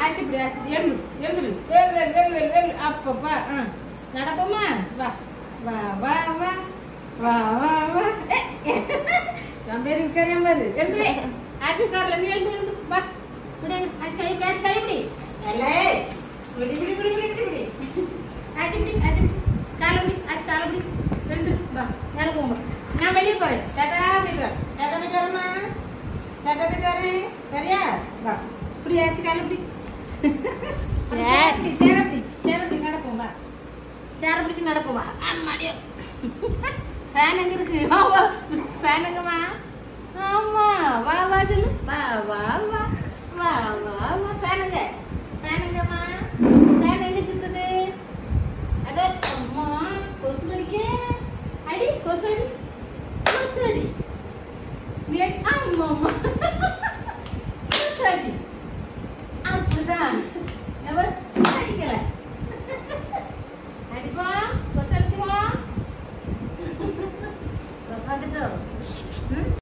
ஆச்சு இப்படி ஆச்சு எழுந்து எழுந்து வேல் வேல் வேல் வேல் வேல் அப்பப்பா ஆ நடப்போமா வா வா வா வா வா வா வா என் பேர் உட்காரியா பாரு எழுந்து வே. ஆச்சு உட்காரல நீ எழுந்து எழுந்து வா இப்படி ஆச்சு கை இப்படி ஆச்சு கை இப்படி அல்லே இப்படி இப்படி இப்படி இப்படி இப்படி இப்படி ஆச்சு இப்படி ஆச்சு இப்படி காலை இப்படி ஆச்சு காலை இப்படி ரெண்டு வா மேலே போங்க நான் வெளியே போறேன் டாடா போயிட்டு டாடா போயிட்டு வரேம்மா டாடா போயிட்டு வரேன் சரியா வா இப்படி ஆச்சு காலை இப்படி சேர இப்படி சேர இப்படி சேர இப்படி நடப்போம் வா சேர பிடிச்சி நடப்போம் வா அம்மாடியோ ஃபேன் எங்க இருக்கு வா வா ஃபேன் எங்கம்மா ஆமா வா வா சொல்லு வா வா வா வா வா வா ஃபேன் எங்க ஃபேன் எங்கம்மா ஃபேன் எங்க சுத்துது அட அம்மா கொசு கடிக்க அடி கொசு அடி கொசு அடி வேட் ஆமா அம்மா கொசு அடி அப்படிதான் எவர் அடிக்கல அடிப்பா கொசு அடிச்சுமா கொசு வந்துட்டோம்